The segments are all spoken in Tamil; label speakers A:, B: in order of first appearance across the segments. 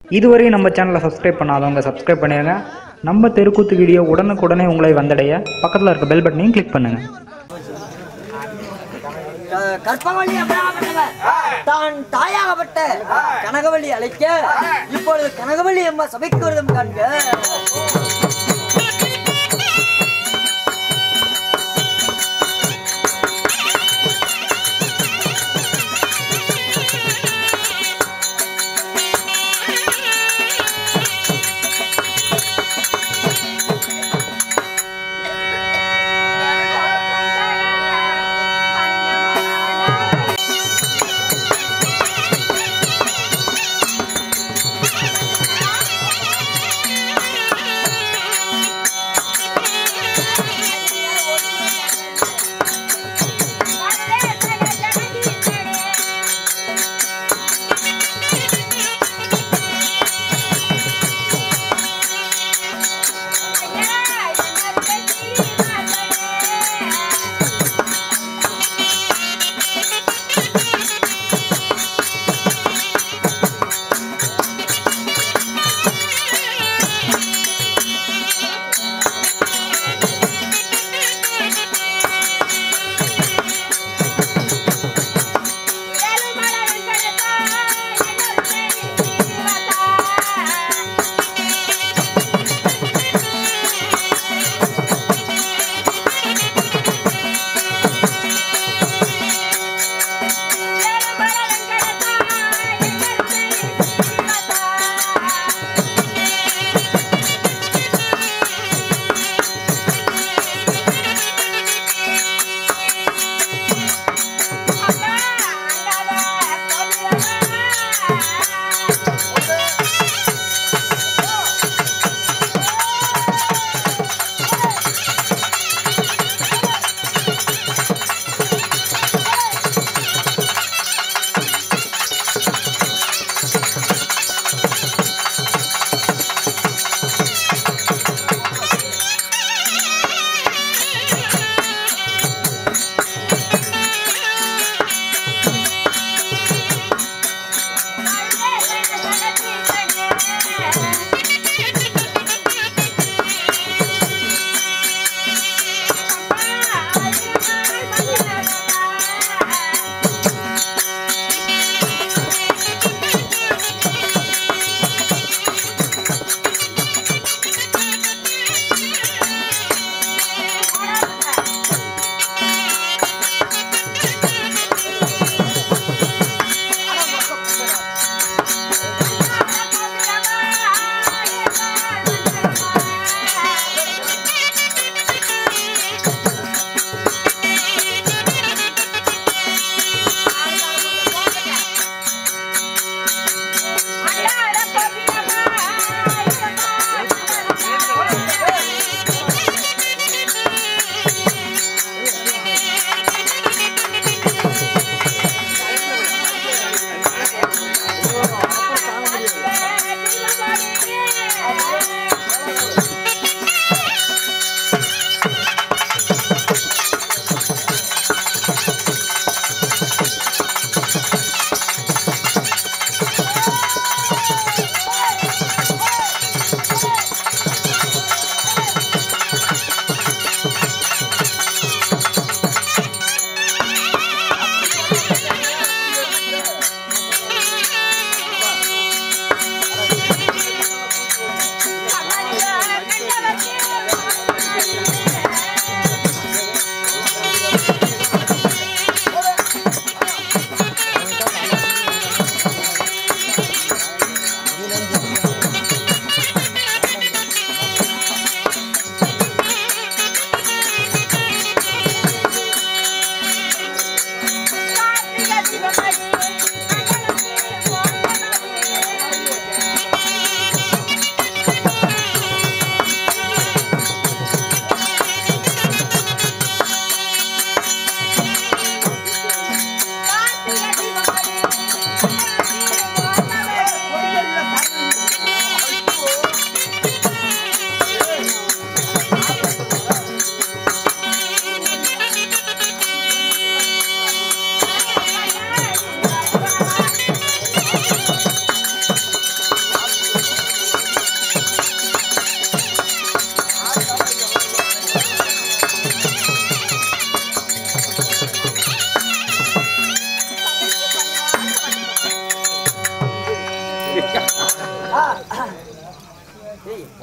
A: இதுவரையும் நம்ம சேனலை சப்ஸ்கிரைப் பண்ணாதவங்க சப்ஸ்கிரைப் பண்ணிடுங்க நம்ம தெருக்கூத்து வீடியோ உடனுக்குடனே உங்களை வந்தடைய பக்கத்தில் இருக்க பெல் பட்டனையும் கிளிக் பண்ணுங்கள்
B: க- கற்பகவல்லி அம்மையாகப்பட்டவர் தான் தாயாகப்பட்ட கனகவல்லி அழைக்க இப்பொழுது கனகவல்லி அம்மா சபைக்கு வருதும் காண்க
C: ஆ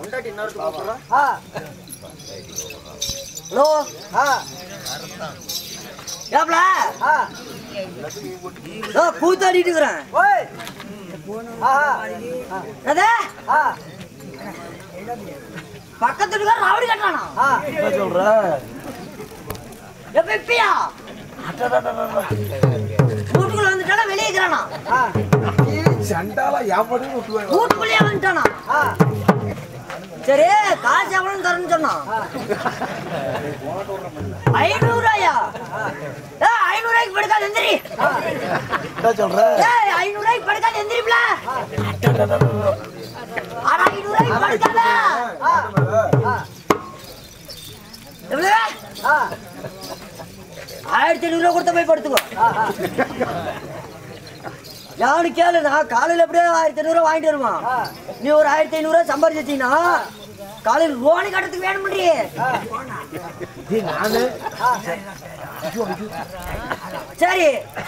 B: பொண்டாட்டி இன்னொரு ஹலோ ஏப்ல கூத்தாடிட்டு இருக்கிறேன் என்னது? பக்கத்து வீட்டுக்கார ராவடி கட்டுறானா எப்ப இப்பயா வீட்டுக்குள்ள வந்துட்டானா வெளியே இருக்கிறானா
C: சண்டாலா ஏமாடி விட்டுருவாங்க
B: வீட்டுக்குள்ளேயே வந்துட்டானா சரி காசு எவ்வளவு தரேன்னு சொன்னான் ஐநூறு ரூபாயா ஏ ஐநூறு ரூபாய்க்கு படுக்காது எந்திரி
C: என்ன சொல்ற
B: ஏய் ஐநூறு ரூபாய்க்கு படுக்காது எந்திரிப்ல அட ஐநூறு ரூபாய்க்கு படுக்காத எவ்வளவு ஆயிரத்தி ஐநூறு ரூபா கொடுத்த போய் படுத்துக்கோ யானு கேளு நான் காலையில அப்படியே ஆயிரத்தி ஐநூறு ரூபா வாங்கிட்டு வருவான் நீ ஒரு ஆயிரத்தி ஐநூறு ரூபா சம்பாதிச்சு வச்சீங்கன்னா காலையில் லோனு கட்டத்துக்கு வேணும் பண்றியே
C: நானு
B: சரி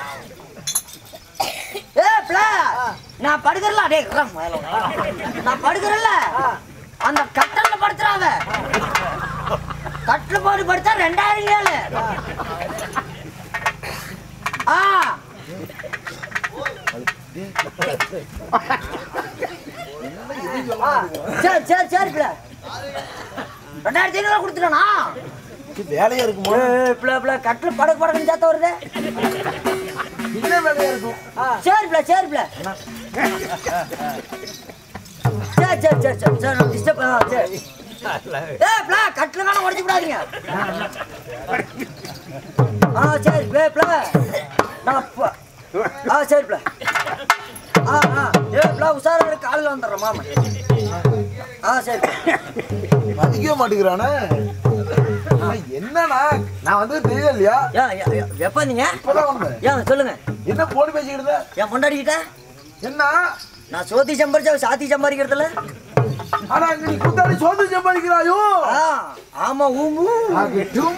B: ஏ பிள நான் படுக்கிறல டேய் இருடா, முதல்ல உட்காரு. நான் படுக்கிறல அந்த கட்டல்ல படுத்துறாவ கட்டில் போட்டு படுத்தா ரெண்டாயிரம் ஏழு ஆ சரி சரி சரி பிள்ளை ரெண்டாயிரத்தி ஐநூறு கொடுத்துட்டானா
C: வேலையா இருக்குமோ
B: பிள்ளை பிள்ளை கட்டில் படக்கு படக்குன்னு சேர்த்த வருது
C: என்ன வேலையா இருக்கும்
B: சரி பிள்ளை சரி பிள்ளை சரி சரி சரி சரி சரி டிஸ்டர்ப் சரி ஏ பிள்ளை கட்டில் வேணா உடச்சு விடாதீங்க ஆ சரி பிள்ளை பிள்ளை நான் அப்ப- ஆ சரி பிள்ளை ஆ ஆ ஏ பிள்ளை உஷாரா இரு, காலையில வந்துடுறேன் மாமா ஆ சரி
C: மதிக்கவே மாட்டேங்கிறானே ஆனா என்னன்னா நான் வந்து தெரியல இல்லையா
B: ஏன் ஏன், ஏன், எப்போ நீங்க
C: இப்பதான் வந்தேன்
B: ஏன் சொல்லுங்க
C: என்ன போன் பேசிக்கிட்டு இருந்த?
B: என் பொண்டாடிக்கிட்ட
C: என்ன
B: நான் சோத்தி சம்பாரிச்சா சாத்தி சம்பாதிக்கிறதுல
C: ஆனா அங்க நீ கூத்தாடி சோத்து சம்பாதிக்கிறாயோ
B: ஆ ஆமா ஊமு
C: ஆகட்டும்.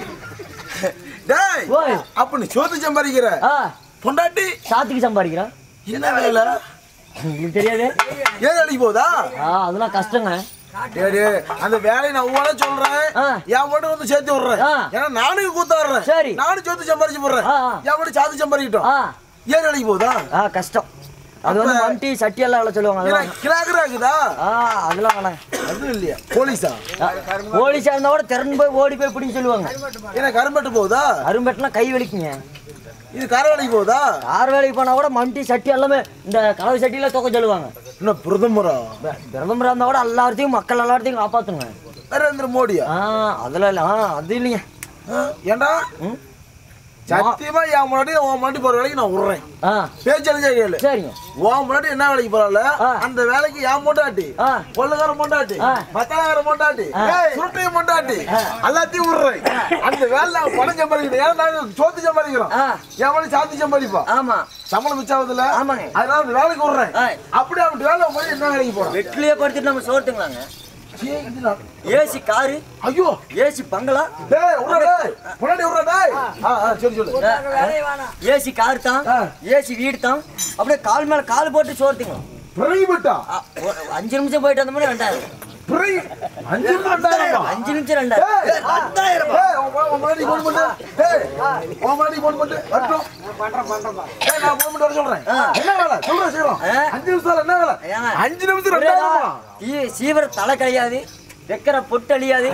C: டேய்
B: ஓய்
C: அப்ப நீ சோத்து சம்பாதிக்கிற
B: ஆ
C: பொண்டாட்டி
B: சாத்திக்கு சம்பாதிக்கிறான்
C: என்ன வேலை
B: உங்களுக்கு தெரியாது
C: ஏன் வேலைக்கு போகுதா
B: ஆ அதெல்லாம் கஷ்டங்க
C: சரி அந்த வேலையை நான் உங்கள சொல்றேன்
B: ஆ.
C: என் மட்டும் வந்து சேர்த்து விடுறேன்
B: ஆ.
C: ஏன்னா நானும் கூத்தாடுறேன்
B: சரி.
C: நானும் சேர்த்து சம்பாரிச்சு போடுறேன்
B: ஆ, ஆ.
C: என் மட்டும் சாத்து சம்பாதிக்கிட்டோம்
B: ஆ
C: ஏன் வேலைக்கு போகுதா
B: ஆ கஷ்டம் அது வந்து
C: அப்ப-
B: மம்டி சட்டி எல்லாம் எவ்வளோ சொல்லுவாங்க
C: ஏன்னா
B: அதெல்லாம்
C: கிளாக்கரா இருக்குதா
B: ஆ அதெல்லாம் வேணாம்
C: அது இல்லையா போலீஸா
B: போலீஸா இருந்தா கூட திறந்து போய் ஓடி போய் பிடிக்க சொல்லுவாங்க
C: ஏன்னா கரும்பட்டு போகுதா
B: அரும்பெட்டினா கை வலிக்குங்க
C: இது கரை வேலைக்கு போகுதா
B: கார் வேலைக்கு போனா கூட மம்டி சட்டி எல்லாமே இந்த கலவை சட்டியில தூக்க சொல்லுவாங்க
C: இன்னும் பிரதமரா
B: ப- பிரதமரா இருந்தா கூட எல்லாத்தையும் மக்கள் எல்லாத்தையும் காப்பாத்துங்க
C: நரேந்திர மோடியா
B: ஆ அதுல இல்ல ஆ அது இல்லைங்க
C: ஆ, ஏன்டா
B: ம்
C: சத்தியமா என் முன்னாடி உன் முன்னாடி போற வேலைக்கு நான் விடுறேன்
B: ஆ
C: பேச்சலிஞ்சா கேளு
B: சரிங்க
C: உன் முன்னாடி என்ன வேலைக்கு போறல
B: ஆ.
C: அந்த வேலைக்கு என் பொண்டாட்டி
B: ஆ
C: கொள்ளுகார பொண்டாட்டி
B: ஆ.
C: மத்தாளகார பொண்டாட்டி
B: ஆ.
C: சுருட்டையும் பொண்டாட்டி எல்லாத்தையும் விடுறேன் அந்த வேலை நான் பணம் சம்பாதிக்கிறேன் ஏன்னா நாங்க சோத்து சம்பாதிக்கிறோம்
B: ஆ
C: என் மணி சாத்தி சம்பாதிப்பா
B: ஆமா
C: சம்பளம் மிச்சாவதுல
B: ஆமாங்க.
C: அதனால அந்த வேலைக்கு விடுறேன்
B: ஆ.
C: அப்படியே அப்படி வேலை போய் என்ன வேலைக்கு போறேன்
B: வெட்டிலேயே படுத்துட்டு நம்ம சோர்த்துங்களாங்க
C: சீ, இது நான்-
B: ஏசி காரு
C: ஐயோ
B: ஏசி பங்களா
C: டேய் உட்றா டேய் முன்னாடி உட்றா டேய் ஆ ஆ சரி சொல்லு
B: ஏசி கார் தான்
C: ஆ.
B: ஏசி வீடு தான் அப்படியே கால் மேல கால் போட்டு சோர்த்துங்க
C: பிரைவேட்டா
B: அஞ்சு நிமிஷம் போயிட்டு வந்த மாதிரி ரெண்டாயிரம்
C: பிரை அஞ்சு ரெண்டாயிரமா
B: அஞ்சு நிமிஷம் ரெண்டாயிரம்
C: டேய், டேய், உன் மு- உன் முன்னாடி phone பண்ணு. டேய், உன் முன்னாடி phone பண்ணு. வரட்டும். டேய், நான் phone பண்ணிட்டு வர சொல்றேன்.
B: ஆ.
C: என்ன வேலை? சொல்றேன், செய்றோம்.
B: ஆ.
C: அஞ்சு நிமிஷத்துல என்ன வேலை?
B: ஏங்க?
C: அஞ்சு நிமிஷம் ரெண்டாயிரமா?
B: ஈ- சீவர தலை கழியாது வைக்கிற பொட்டு அழியாது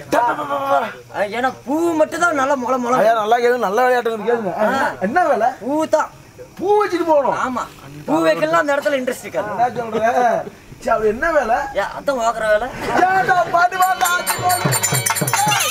B: அஹ் ஏன்னா பூ மட்டும் தான் நல்லா முளை முளை
C: ஐயா, நல்லா கேளுங்க, நல்ல விளையாட்டு வந்து கேளுங்க.
B: ஆ.
C: என்ன வேலை
B: பூ தான்
C: பூ வச்சுட்டு போகணும்
B: ஆமா பூ வைக்கலாம் அந்த இடத்துல இன்ட்ரெஸ்ட் இருக்காது
C: என்ன சொல்ற சரி, அது என்ன வேலை
B: ஏன் அதான் வாக்குற வேலை
C: ஏன்டா பாட்டு பாட்டு ஆச்சு போடு.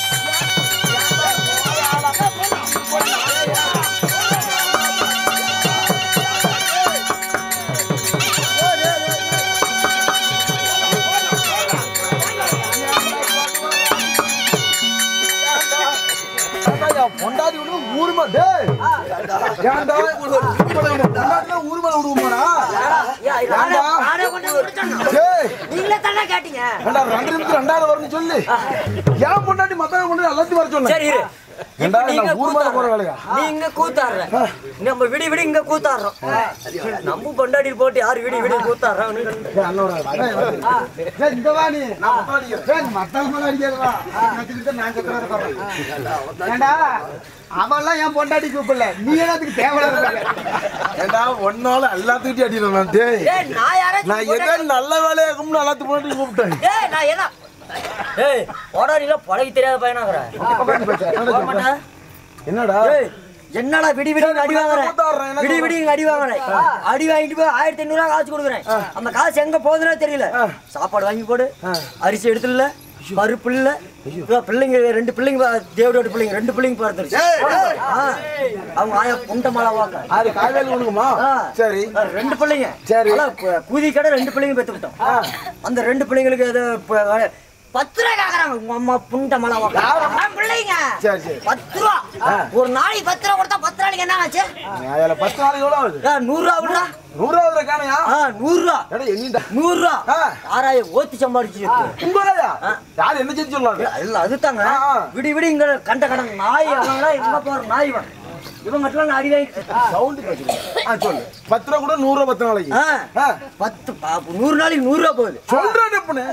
C: ஏன்டா, என் பொண்டாட்டி விடுறது ஊரு மேல- டேய். ஏன்டா, பொண்டாட்டினா ஊரு மேல விடுவோமாடா? ஏன்டா?
B: நானே கொண்டு வந்து கொடுத்தேன்.
C: டேய்,
B: நீங்களே தானே கேட்டீங்க
C: ஏன்டா, ரெண்டு நிமிஷம் ரெண்டாவது வரும்னு சொல்லு ஏன் பொண்டாட்டி மத்தவங்க கொண்டு எல்லாத்தையும் வர சொன்னேன்
B: சரி இரு
C: ஏண்டா,
B: இப்ப நீங்க
C: நான் ஊர் மேல போற வேலையா?
B: நீங்க கூத்தாடுற நம்ம விடி விடி இங்க கூத்தாடுறோம் நம்ம பொண்டாடி போட்டு யாரு விடி விடி கூத்தாடுறோம்
C: ஏய், அண்ணோட அண்ணன் வந்து. ஏய், இங்க வா நீ. நான் மொத்தம் அடிக்கிறேன். ஏய், நீ மத்தவங்க மேல அடிக்காதடா. நான் கத்திக்கிட்டு நான் கத்துறத பாரு. ஏண்டா, அவன்லாம் என் பொண்டாட்டி கூப்பிடல நீ என்னத்துக்கு தேவையில்லாத ஏண்டா ஒன்னால எல்லாத்துக்கிட்டையும் அடிக்கிறேன் நான் டேய்
B: ஏய் நான் யாராச்சும்
C: நான் எதோ நல்ல வேலையா இருக்கும்னு எல்லாத்துக்கும் முன்னாடி கூப்பிட்டேன்
B: ஏய் நான் என்ன ஏய் போடாடில பழகி தெரியாத பையனாக்குற போக மாட்டேன்
C: என்னடா
B: ஏய் என்னடா விடி விடி இங்க அடி வாங்குறேன்
C: கூத்தாடுறேன், என்ன
B: விடி விடி இங்க அடி வாங்குறேன் அடி வாங்கிட்டு போய் ஆயிரத்தி ஐநூறு ரூபா காசு கொடுக்குறேன் அந்த காசு எங்க போகுதுன்னே தெரியல சாப்பாடு வாங்கி போடு அரிசி எடுத்துல பருப்பு இல்ல இதோ பிள்ளைங்க ரெண்டு பிள்ளைங்க பா- தேவடோட பிள்ளைங்க ரெண்டு பிள்ளைங்க பிறந்துருச்சு ஆ. அவங்க ஆயா புண்ட மலை வாங்க
C: அது காய்வேல் உனக்குமா
B: ஆ.
C: சரி
B: ரெண்டு பிள்ளைங்க
C: சரி.
B: ஆனா, கு- கூதி கடை ரெண்டு பிள்ளைங்க பெற்றுக்கிட்டோம் அந்த ரெண்டு பிள்ளைங்களுக்கு ஏதோ ப- பத்து ரூபா கேக்குறாங்க உங்க அம்மா புண்ட மலை வாங்க பிள்ளைங்க
C: சரி சரி
B: பத்து ரூபா ஒரு நாளைக்கு பத்து ரூபா கொடுத்தா பத்து நாளைக்கு என்ன ஆச்சு
C: அதுல பத்து நாளைக்கு எவ்வளவு ஆகுது
B: ஏ, நூறு ரூபா விடுறா
C: நூறாவது காணையா
B: ஆ நூறு ரூபா
C: எடா எண்ணிட்டா
B: நூறு ரூபா
C: ஆ.
B: ஆறாயிரம் ஓத்தி சம்பாதிச்சு
C: உங்களையா யார் என்ன செஞ்சு சொல்லாது
B: இல்ல அதுதாங்க
C: ஆ, ஆ.
B: விடி விடி இங்க கண்ட கடன் நாய் அவங்களாம் எங்க போற நாய் இவன் இவங்க மட்டும் அடி வாங்கி
C: சவுண்ட் கேட்குது ஆ சொல்லு பத்து ரூபா கூட நூறு ரூபா பத்து நாளைக்கு
B: ஆ,
C: ஆ.
B: பத்து பா- நூறு நாளைக்கு நூறு ரூபா போகுது
C: சொல்றேன் எப்பனு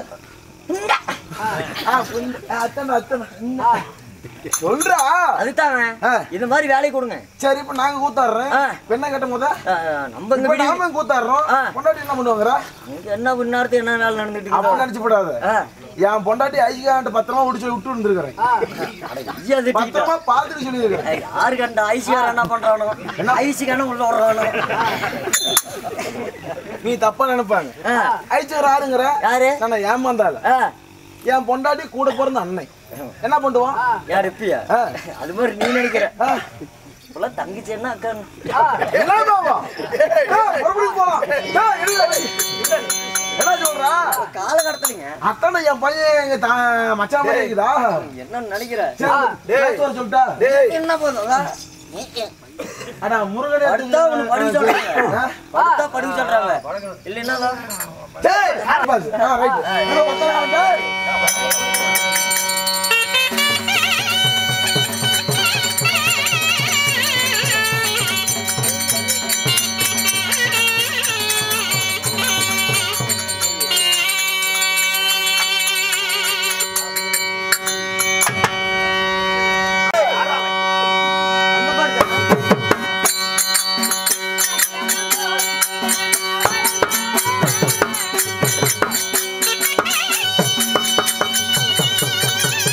C: ஆ புண்டு. ஆ, அத்தனை அத்தனை சொல்றா
B: அதுதாங்க
C: ஆ.
B: இது மாதிரி வேலையை கொடுங்க
C: சரி இப்ப நாங்க கூத்தாடுறேன்
B: ஆ.
C: பெண்ணை கட்டும் போதா
B: ஆ, நம்ம இங்க
C: இப்ப
B: விடி
C: நாம கூத்தாடுறோம்
B: ஆ.
C: பொண்டாட்டி என்ன பண்ணுவாங்கறா
B: இங்க என்ன பின்னாரத்து என்ன வேலை நடந்துட்டு
C: அப்படி
B: இருக்கு
C: நினைச்சு போடாத
B: ஆ.
C: என் பொண்டாட்டி ஐசிகாண்ட பத்திரமா முடிச்சு விட்டு இருந்திருக்கிறேன்
B: ஐயா திட்டிக்கிட்டா.
C: பத்திரமா பாத்துட்டு சொல்லியிருக்கிறேன்
B: ஏய், யாரு கண்ட ஐசிகார என்ன பண்றானோ ஐசிகான உள்ள விடுறானோ
C: நீ தப்பா நினைப்பாங்க
B: ஆ.
C: ஐசிகார் ஆறுங்கிற
B: யாரு
C: நான் ஏமாந்தால
B: ஆ,
C: என் பொண்டாட்டி கூட பிறந்த அண்ணன் என்ன பண்ணுவான்
B: யார் இப்பியா
C: ஆ.
B: அது மாதிரி நீ நினைக்கிற
C: ஆ.
B: இப்பெல்லாம் தங்கச்சி என்ன அக்கா
C: என்ன பாவா? ஏய், மறுபடியும் போலாம். ஏய், இல்ல, இல்ல. என்ன சொல்றா
B: காலகட்டத்துலங்க
C: அத்தான என் பையன் எங்க தா- மச்சான் மாதிரி இருக்குதா
B: என்ன நினைக்கிற
C: சரி, பேச வர சொல்லிட்டா
B: என்ன போதும்
C: அடா முருகனே
B: படுத்தா உனக்கு படிக்க சொல்றாங்க படுத்தா படிக்க சொல்றாங்க இல்லைன்னா
C: டேய், பாஸ். ஆ, ரைட். இன்னும் ஒருத்தன் இருக்கான், டேய்.
B: அந்த பாட்டு
D: ஆ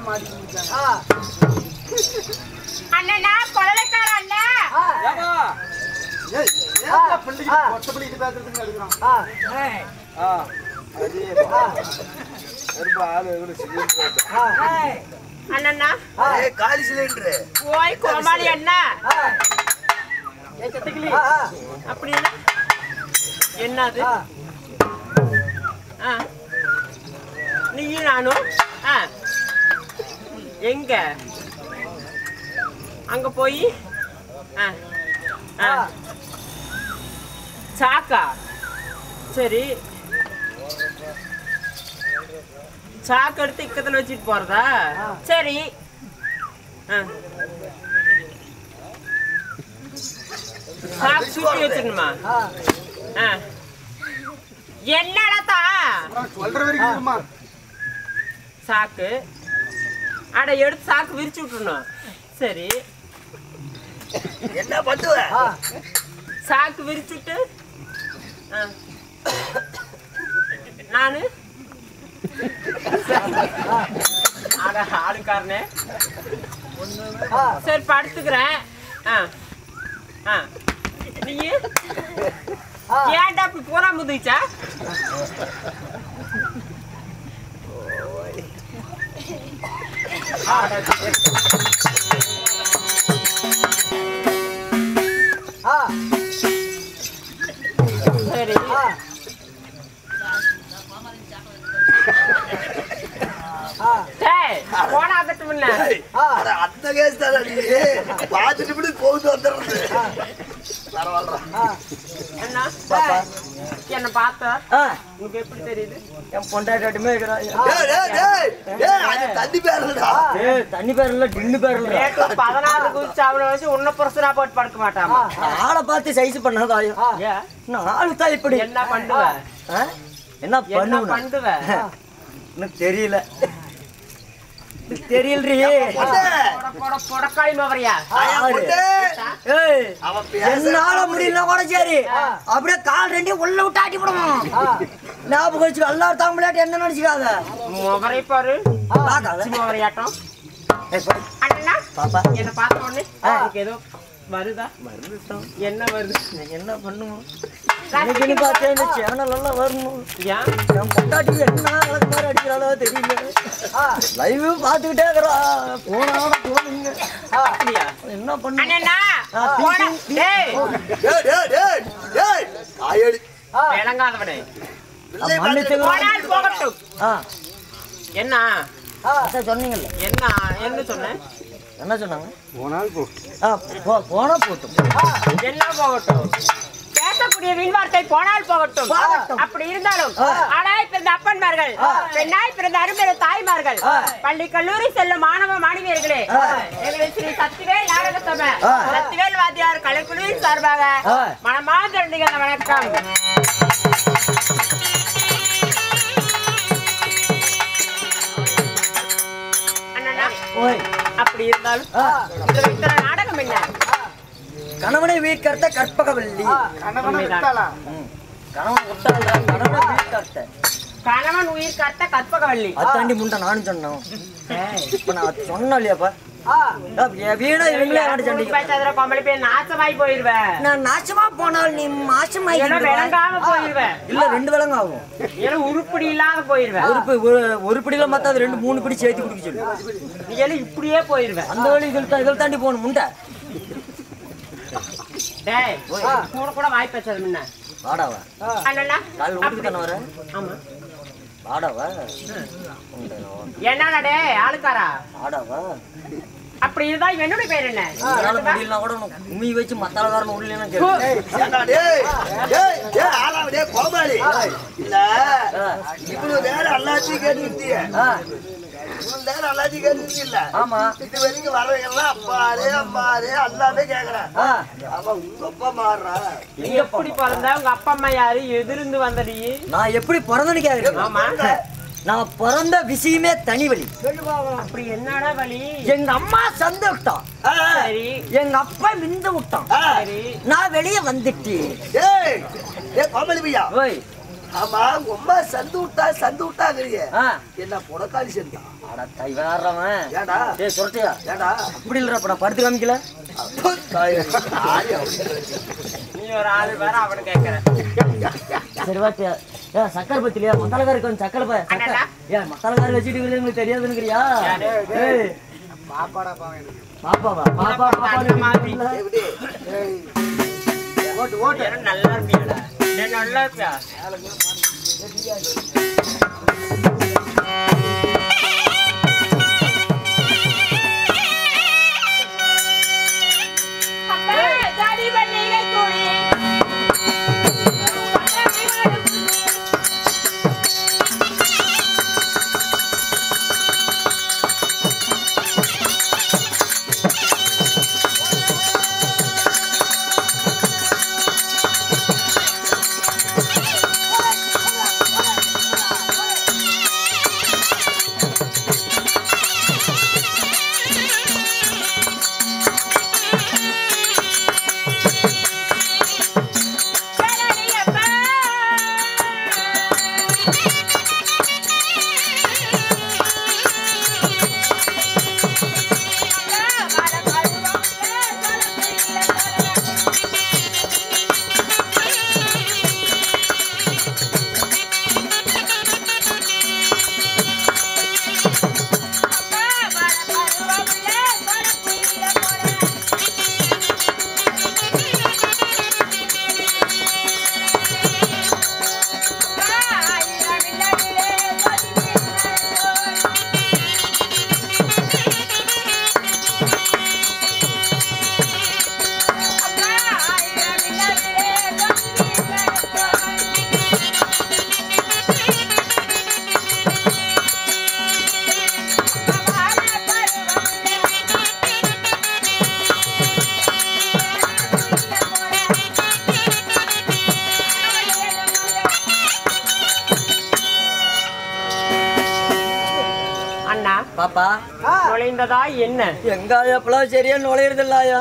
C: மாட்டிக்கிட்டாங்க
B: ஆ,
D: அண்ணனா கொள்ளக்கார அண்ணா
B: ஆ,
C: ஏய் ஏன் பிள்ளைக்கு பொட்ட பிள்ளைக்கு பேசுறதுக்கு எடுக்கிறான்
B: ஆ,
C: ஆ அது ரொம்ப ஆளு எவ்வளவு சிலிண்டர்
B: ஆ,
D: அண்ணனா
C: ஏய் காலி சிலிண்டர்
D: ஓய் கோமாளி அண்ணா
B: ஆ,
D: ஏ சத்துக்கிளி
B: ஆ, ஆ,
D: அப்படின்னா என்னது
B: ஆ.
D: ஆ. நீயும் நானும் ஆ எங்க அங்க போய் ஆ ஆ சாக்கா சரி சாக்கு எடுத்து இக்கத்துல வச்சுட்டு போறதா சரி ஆ சாக்கு சுத்தி வச்சிடணுமா
B: ஆ.
D: ஆ. என்னடா
C: சொல்ற வரைக்கும் இருமா
D: சாக்கு அட எடுத்து சாக்கு விரிச்சு விட்டுறணும் சரி
C: என்ன பண்ணுவ
B: ஆ,
D: சாக்கு விரிச்சுட்டு ஆ. நானு அட ஆளுக்காரனே
B: ஆ,
D: சரி படுத்துக்கிறேன் ஆ ஆ நீ
B: ஆ.
D: ஏன்டா இப்படி பூரா முதிச்சா
B: ஆ,
D: சரி
B: ஆ. ஆ,
D: டேய் போனாகட்டும் முன்ன
B: ஆ,
C: அந்த கேஸ் தானே நீ பார்த்துட்டு இப்படி போகுது வந்துடுறது பரவாயில்ல
B: ஆ.
D: என்ன என்ன பார்த்த
B: ஆ,
D: உனக்கு எப்படி தெரியுது
B: என் பொண்டாட்டியுமே இருக்கிறா.
C: டேய் டேய் டேய் டேய் அது தண்ணி பேருடா
B: ஏய், தண்ணி பேர் இல்ல டின்னு பேர் இல்ல
D: ரேட்டு பதினாறு குதிச்சு அவனை வச்சு உன்ன புரசனா போட்டு படுக்க மாட்டாமா
B: ஆளை பார்த்து சைஸ் பண்ணதாயும்
D: ஏன்
B: நான் ஆளு தான் இப்படி
D: என்ன பண்ணுவ
B: ஆ? என்ன
D: என்ன
B: பண்ணுவேன்
D: பண்ணுவ
B: எனக்கு தெரியல எனக்கு தெரியலரி
D: பொட பொட பொடக்காய் மவரியா
B: ஆறு. ஏய்
C: அவன் பேச
B: என்னால முடியல கூட சரி அப்படியே கால் ரெண்டையும் உள்ள விட்டு ஆட்டி விடுவோம் ஞாபகம் வச்சுக்க எல்லாரும் தான் விளையாட்டு என்ன நினைச்சுக்காத
D: மவரை பாரு
B: பார்க்காத
D: மவரையாட்டம்
B: ஏய், போடு.
D: அண்ணா
B: பாப்பா
D: என்ன பார்த்த உடனே எனக்கு ஏதோ வருதா என்ன வருது
B: நான் என்ன பண்ணுவோம் இன்னைக்குன்னு பார்த்தேன் இந்த சேனல் எல்லாம் வரணும்
D: ஏன்
B: என் பொண்டாட்டி என்ன அழகு மாதிரி அடிக்கிறாளோ தெரியல லைவ் பார்த்துக்கிட்டே இருக்கிறா போனாலும் போனுங்க
D: அப்படியா
B: என்ன பண்ணு
D: அண்ணா
B: ஆ, பீ,
D: போடா
B: பீ, பீ.
D: டேய்
C: டேய் டேய் டேய் டேய் ஆயடி
D: விளங்காதவனே
C: இல்லை
B: மன்னிச்சுங்க
D: போனால் போகட்டும்
B: ஆ
D: என்ன
B: அதான் சொன்னீங்கல்ல
D: என்ன என்ன சொன்னேன்
B: என்ன சொன்னாங்க
C: போனால் போ
B: ஆ போ- போனா போட்டும்
D: என்ன போகட்டும் பேசக்கூடிய விண்வார்த்தை போனால் போகட்டும்
B: போகட்டும்.
D: அப்படி இருந்தாலும் ஆனாய் பிறந்த அப்பன்மார்கள் பெண்ணாய் பிறந்த அருமையான தாய்மார்கள் பள்ளி கல்லூரி செல்லும் மாணவ மாணவியர்களே எங்களை ஸ்ரீ சத்திவேல் நாடக சபை சத்திவேல் வாத்தியார் கலைக்குழுவின் சார்பாக
B: ஆ.
D: மனமார்ந்த நன்றிகள் வணக்கம் அண்ணா
B: ஓய்
D: அப்படி இருந்தாலும் இதுல இத்தனை நாடகம் என்ன
B: கணவனை வீட்கர்த்த கற்பகவல்லி
C: கணவனை விட்டாளா
B: கணவன் விட்டாங்க கணவனை வீட்கர்த்த
D: கணவன் உயிர் காத்த கற்பகவல்லி
B: அத்தாண்டி முண்டை நானும் சொன்னோம் இப்ப நான் அது சொன்னேன் இல்லையாப்பா வீணா இவங்களே ஆடி சண்டிக்கு
D: பேசாத கொம்பளி போய் நாசமாய் போயிருவேன்
B: நான் நாசமா போனால் நீ மாசமாய்
D: ஏன்னா விளங்காம போயிருவேன்
B: இல்ல ரெண்டு விலங்கு ஆகும்
D: ஏன்னா உருப்படி இல்லாத போயிருவேன்
B: ஒரு பி- ஒரு- ஒரு பிடியில மத்த அது ரெண்டு மூணு பிடி சேர்த்து குடிக்க சொல்லு
D: நீ எல்லாம் இப்படியே போயிருவேன்
B: அந்த வழி இதில் தான் இதில் தாண்டி போகணும் முண்டை
D: டேய் கூட கூட வாய் பேசாத முன்ன
B: வாடாவா
D: அண்ணா
B: கால் வீட்டுக்கு தானே வர
D: ஆமா
B: வாடாவா
D: என்னடா டேய் ஆளுக்காரா
B: வாடாவா
D: அப்படி இருந்தா என்னுடைய பேர் என்ன
B: உங்களால முடியலனா கூட உனக்கு கும்மி வச்சு மத்தாளக்காரன் உள்ளேன்னு கேளு
C: ஏண்டா டேய் டேய் டேய் ஆளா டேய் கோமாளி இல்ல இவ்வளவு நேரம் எல்லாத்தையும் கேட்டுக்கிட்டீங்க
B: ஆ,
C: இவ்வளவு நேரம் எல்லாத்தையும் கேட்டுக்கிட்டு இல்ல
B: ஆமா
C: இது வரைக்கும் வரவங்கெல்லாம் அப்பாரே அம்மாரே எல்லாமே கேக்குறேன்
B: ஆ,
C: அவன் உங்க அப்பா மாறுறா
D: நீ எப்படி பிறந்த உங்க அப்பா அம்மா யாரு எதிர்ந்து வந்த நீ
B: நான் எப்படி பிறந்தேன்னு கேக்குறேன்
D: ஆமா
B: நான் பிறந்த விஷயமே தனி வழி
D: அப்படி என்னடா வழி
B: எங்க அம்மா சந்த விட்டான்
C: ஆ,
D: சரி
B: எங்க அப்பா மிந்த விட்டான்
C: ஆ.
D: சரி
B: நான் வெளியே வந்துட்டேன்
C: டேய் டேய் கோமாளி பையா
B: ஓய்
C: ஆமா ரொம்ப சந்து விட்டா சந்து விட்டாங்கறிய
B: ஆ.
C: என்ன புடக்காளி சந்தா
B: அட தை வேறவன்
C: ஏடா
B: டேய் சுரட்டியா
C: ஏடா
B: அப்படி இல்லடா இப்ப நான் படுத்து காமிக்கல
C: அப்போ தாய், ஆளு அப்படி.
D: நீ ஒரு ஆளு வேற அவனு கேக்குற
B: சரி வாத்தியா ஏ சக்கரை பத்திலியா மசாலக்காரி கொஞ்சம் சக்கரை பா
D: அண்ணா.
B: ஏ மசாலக்காரி வச்சுட்டு இருக்கிறது எங்களுக்கு தெரியாதுன்னுக்கிறியா ஏய்
C: பாப்பாடா பாவன் எனக்கு.
B: பாப்பாவா பாப்பா பாப்பா
D: மாதிரி.
C: எப்படி? ஏய். ஓட்டு ஓட்டு
D: ஏன்னா நல்லா இருப்பியாடா டேய், நல்லா இருப்பியா அப்பா, ஜாதி பண்டிகை கூடி. அண்ணா
B: பாப்பா
D: நுழைந்ததா என்ன
B: எங்காயா இப்பெல்லாம் சரியா நுழையிறது இல்லையா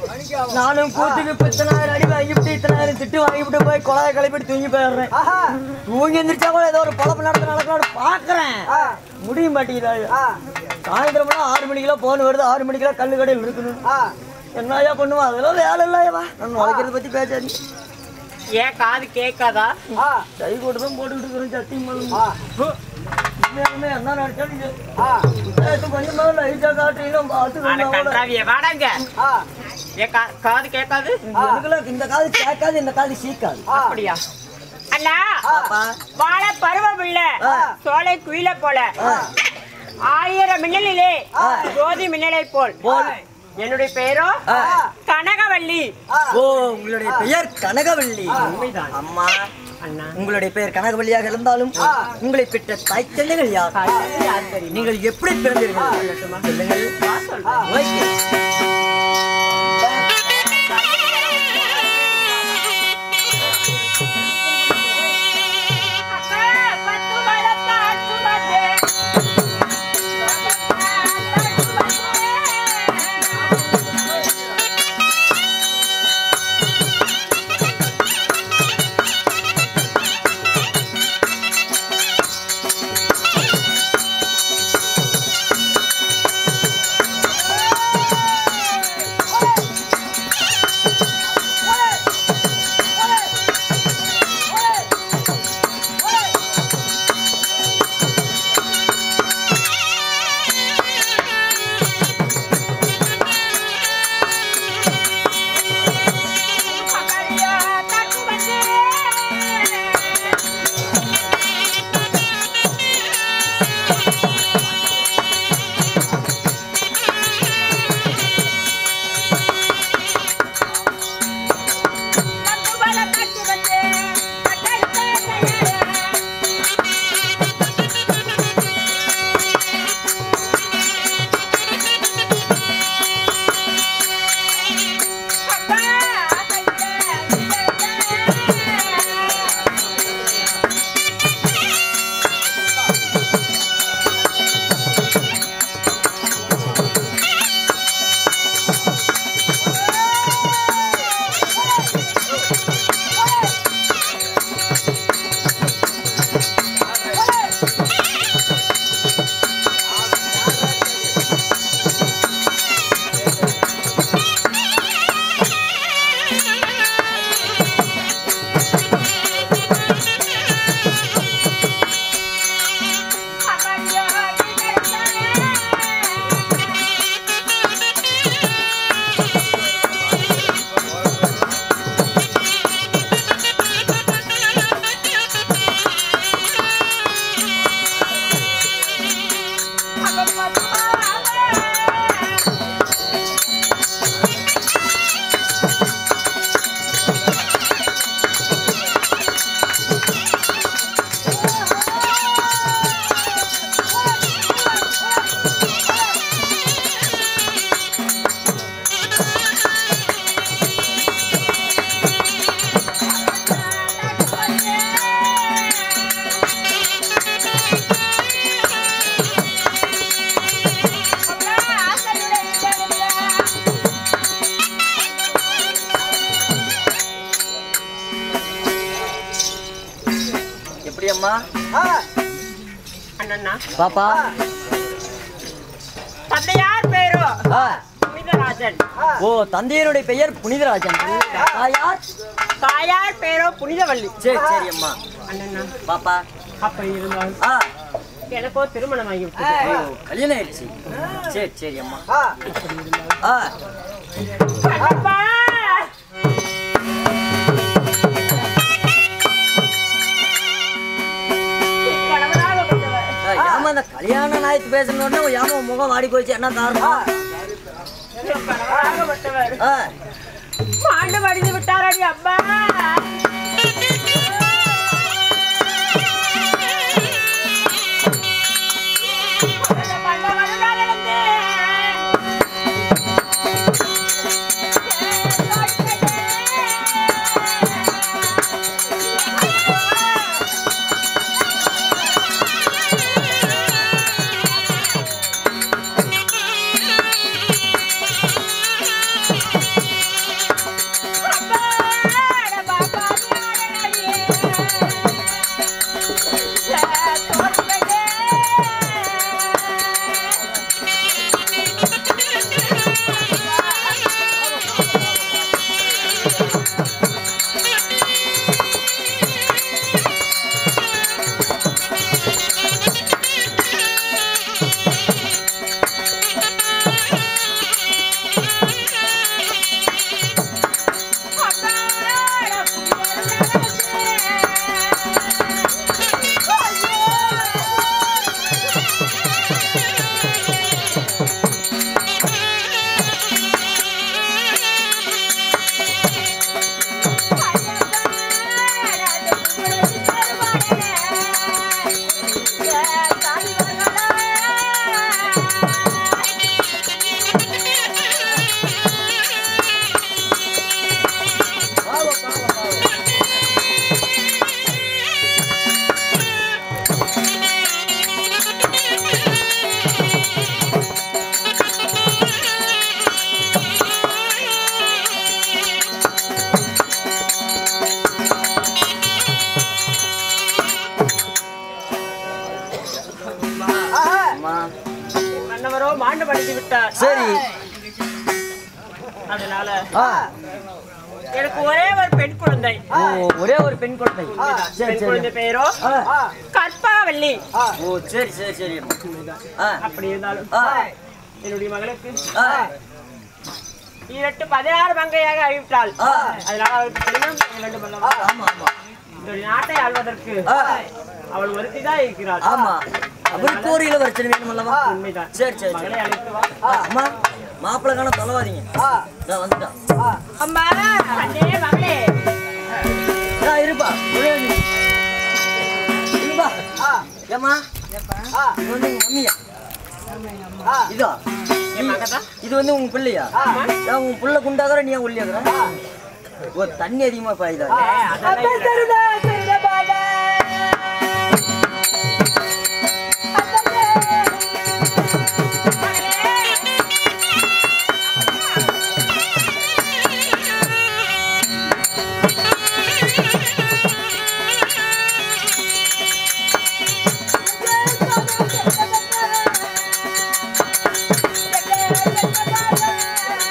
B: நானும் கூத்துக்கு இப்ப இத்தனாயிரம் அடி வாங்கிவிட்டு இத்தனாயிரம் திட்டு வாங்கிவிட்டு போய் குழாய கிளப்பிட்டு தூங்கி போயிடுறேன் தூங்கி எந்திரிச்சா கூட ஏதோ ஒரு பழப்பு நடத்த நடக்கலாம்னு பாக்குறேன் முடிய மாட்டேங்குதா சாயந்தரம்லாம் ஆறு மணிக்கெல்லாம் போன் வருது ஆறு மணிக்கெல்லாம் கல்லு கடையில் இருக்கணும் என்னையா பண்ணுவோம் அதெல்லாம் வேலை இல்லையாவா நான் நுழைக்கிறத பத்தி பேசாது
D: ஏன் காது கேட்காதா
B: கை போட்டு தான் போட்டுக்கிட்டு இருக்கிறேன் சத்தியம் உண்மையாலுமே என்ன நினைச்சாலும் எட்டு மணி மேல லைட்டா காட்டுறீங்க
D: அட
B: பார்த்து
D: கன்றாவிய வாடாங்க ஏன் கா- காது கேட்காது
B: எனக்குலாம் இந்த காது கேட்காது இந்த காது சீக்காது
D: அப்படியா அண்ணா
B: பாப்பா
D: வாழ பருவம் இல்ல சோலை குயில போல ஆயிரம் மின்னலிலே ஜோதி மின்னலை போல் என்னுடைய பெயரோ கனகவல்லி
B: ஓ உங்களுடைய பெயர் கனகவள்ளி
D: உண்மைதான்.
B: அம்மா
D: அண்ணா
B: உங்களுடைய பெயர் கனகவள்ளியாக இருந்தாலும் உங்களை பெற்ற தாய் தந்தைகள் யார்
D: யார் தெரியும்
B: நீங்கள் எப்படி பிறந்தீர்கள் சொல்லுங்கள் ஓகே.
D: அப்பா, பத்து மரத்தால் சுமந்து.
B: அம்மா
D: அண்ணா
B: பாப்பா
D: தந்தையார் பேரோ
B: ஆ.
D: புனிதராஜன்
B: ஓ தந்தையருடைய பெயர் புனிதராஜன் தாயார்
D: தாயார் பேரோ புனிதவள்ளி
B: சரி சரி அம்மா
D: அண்ணா
B: பாப்பா
D: அப்படி இருந்தாலும்
B: ஆ
D: எனக்கோ திருமணம் ஆகி
B: ஓ, கல்யாணம் ஆயிடுச்சு சரி சரி அம்மா ஆ
D: அப்பா கணவனாக கொண்டவர்.
B: ஆ, ஏமா அந்த கல்யாண நாயத்து பேசணும்னா ஏமா முகம் வாடி போயிடுச்சு என்ன காரணம்
D: கணவனாகப்பட்டவர்
B: ஆ
D: மாண்டு மடிந்து விட்டாரடி அம்மா
B: அம்மா
D: மன்னவரோ மாண்டு மடிந்து விட்டார்
B: சரி
D: அதனால
B: ஆ
D: எனக்கு ஒரே ஒரு பெண் குழந்தை
B: ஓ ஒரே ஒரு பெண் குழந்தை சரி
D: பெண்
B: சரி
D: குழந்தை பெயரோ
B: ஆ
D: கற்பாவல்லி
B: ஓ சரி சரி சரி ஆ
D: அப்படி இருந்தாலும்
B: ஆ
D: என்னுடைய மகளுக்கு
B: ஆ
D: ஈரட்டு பதினாறு மங்கையாக அறிவித்தாள்
B: ஆ.
D: அதனால அவளுக்கு திருமணம் செய்ய வேண்டும் அல்லவா
B: ஆமா ஆமா
D: இந்த நாட்டை ஆள்வதற்கு
B: ஆ
D: அவள் ஒருத்தி தான் இருக்கிறாள்
B: ஆமா அவருக்கு ஒரு இளவரசன் வேணும் அல்லவா
D: உண்மைதான்
B: சரி சரி
D: மகளை
B: சரி
D: அழைத்து வா
B: ஆ, அம்மா மாப்பிள்ளை காண தொலைவாதீங்க நான் வந்துட்டான்
D: அம்மா அண்ணே மகளே
B: ஆ, இருப்பா ஒரே ஒரு நிமிஷம். இருப்பா ஏம்மா இது வந்து உங்க மம்மியா இதா
D: என் மகதான்
B: இது வந்து உங்க பிள்ளையா ஏன் உங்க புள்ள குண்டாகிற நீ ஏன் ஒல்லியாகிற ஓ தண்ணி அதிகமா பாயுதா
D: அதெல்லாம் இல்லை.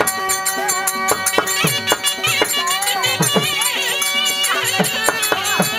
E: Thank you.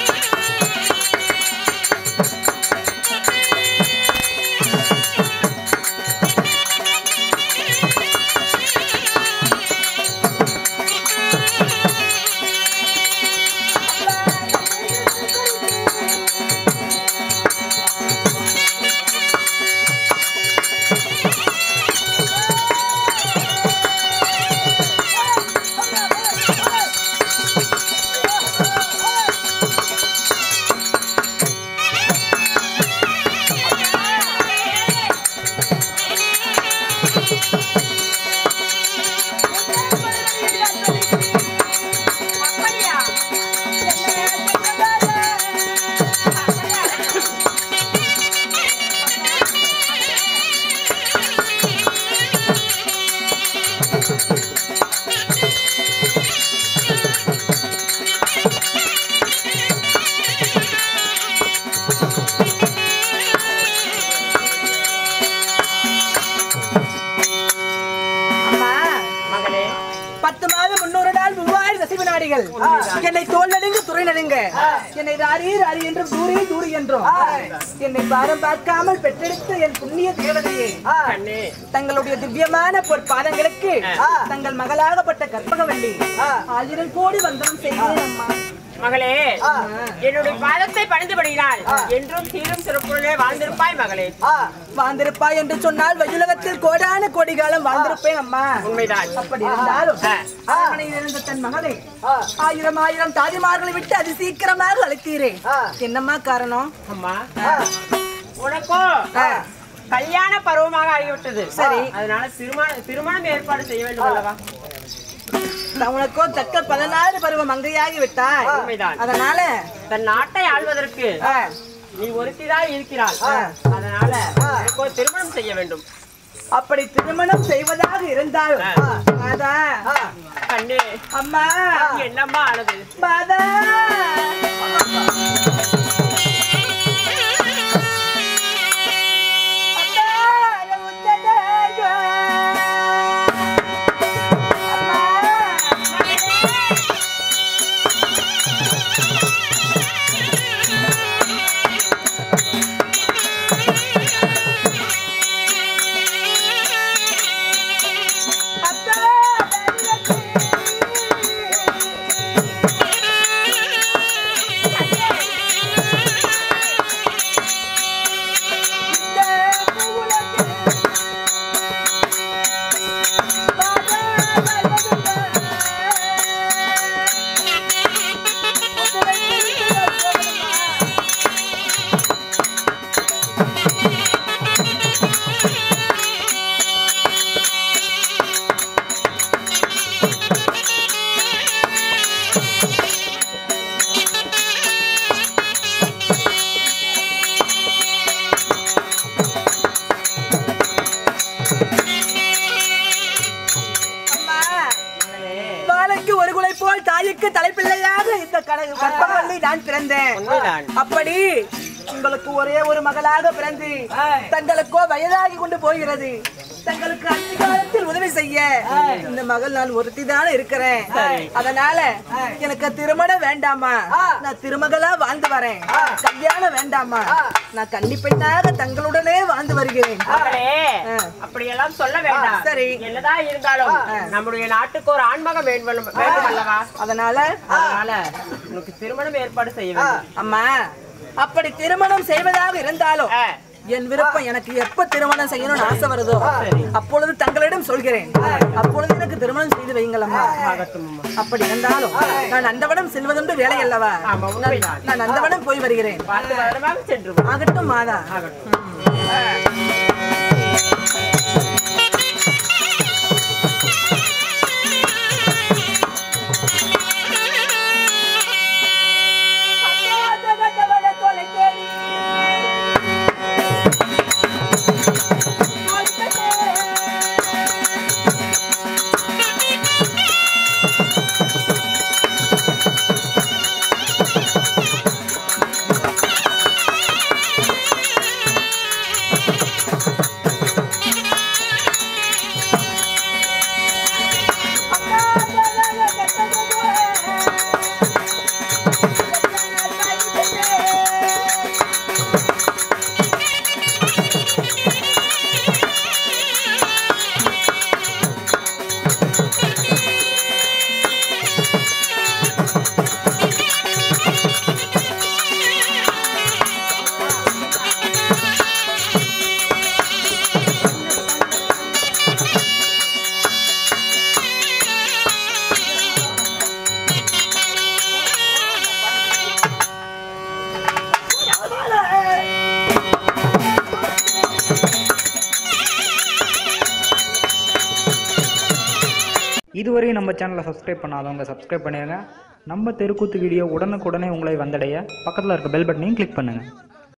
C: பத்து மாதம் முன்னூறு நாள் மூவாயிரம் தசை வினாடிகள் என்னை தோல் நடுங்க துறை நடுங்க என்னை ராரி ராரி என்றும் தூரி தூரி என்றும் என்னை பாரம் பார்க்காமல் பெற்றெடுத்த என் புண்ணிய தேவதையே
D: கண்ணே
C: தங்களுடைய திவ்யமான பொற்பாதங்களுக்கு தங்கள் மகளாகப்பட்ட கற்பகவல்லி ஆயிரம் கோடி வந்தனம் செய்கிறேன் அம்மா
D: மகளே என்னுடைய பாதத்தை பணிந்துபடுகிறாள் என்றும் சீரும் சிறப்புடனே வாழ்ந்திருப்பாய் மகளே
C: வாழ்ந்திருப்பாய் என்று சொன்னால் வயுலகத்தில் கோடான கோடி காலம் வாழ்ந்திருப்பேன் அம்மா
D: உண்மைதான்
C: அப்படி இருந்தாலும்
D: ஆ.
C: அரண்மனையில் இருந்த தன் மகளை ஆயிரம் ஆயிரம் தாதிமார்களை விட்டு அது சீக்கிரமாக அழைத்தீரே என்னம்மா காரணம்
D: அம்மா உனக்கும் கல்யாண பருவமாக ஆகிவிட்டது
C: சரி.
D: அதனால திருமண திருமணம் ஏற்பாடு செய்ய வேண்டும் அல்லவா
C: உனக்கோ தக்க பதினாறு பருவம் மங்கையாகி விட்டாய்
D: உண்மைதான்.
C: அதனால
D: தன் நாட்டை ஆள்வதற்கு
C: ஆ,
D: நீ ஒருத்திதான் இருக்கிறாள் அதனால எனக்கு ஒரு திருமணம் செய்ய வேண்டும்
C: அப்படி திருமணம் செய்வதாக இருந்தாலும் மாதா
D: கண்ணே
C: அம்மா
D: என்னம்மா ஆனது
C: மாதா அம்மா, நான் உன்னதாகா. அம்மா, அத்தா, இந்த உலகில் மாதா அம்மா பாலைக்கு ஒரு குலை போல் தாய்க்கு தலைப்பிள்ளையாக இந்த கட- கற்பவள்ளி நான் பிறந்தேன்
D: உண்மைதான்
C: அப்படி உங்களுக்கு ஒரே ஒரு மகளாக பிறந்து தங்களுக்கோ வயதாகி கொண்டு போகிறது தங்களுக்கு அந்த காலத்தில் உதவி செய்ய இந்த மகள் நான் ஒருத்தி தானே இருக்கிறேன் அதனால எனக்கு திருமணம் வேண்டாமா நான் திருமகளா வாழ்ந்து வரேன் கல்யாணம் வேண்டாமா நான் கன்னி பெண்ணாக தங்களுடனே வாழ்ந்து வருகிறேன்
D: மகளே
C: ஆ.
D: அப்படியெல்லாம் சொல்ல வேண்டாம்
C: சரி.
D: என்னதான் இருந்தாலும் நம்முடைய நாட்டுக்கு ஒரு ஆண்மகம் வேண்டும் வேண்டும் அல்லவா
C: அதனால
D: அதனால உனக்கு திருமணம் ஏற்பாடு செய்ய வேண்டும்
C: அம்மா அப்படி திருமணம் செய்வதாக இருந்தாலும்
D: ஆ.
C: என் விருப்பம் எனக்கு எப்ப திருமணம் செய்யணும்னு ஆசை வருதோ அப்பொழுது தங்களிடம் சொல்கிறேன் அப்பொழுது எனக்கு திருமணம் செய்து வையுங்கள் அம்மா அப்படி இருந்தாலும் நான் அந்தவனம் செல்வதுண்டு வேலை அல்லவா
D: ஆமா உண்மைதான்
C: நான் அந்தவனம் போய் வருகிறேன்
D: பார்த்து வருடமாக சென்று வா.
C: ஆகட்டும் மாதா
A: இதுவரை நம்ம சேனலை சப்ஸ்கிரைப் பண்ணாதவங்க சப்ஸ்கிரைப் பண்ணிடுங்க நம்ம தெருக்கூத்து வீடியோ உடனுக்குடனே உங்களை வந்தடைய பக்கத்தில் இருக்க பெல் பட்டனையும் கிளிக் பண்ணுங்கள்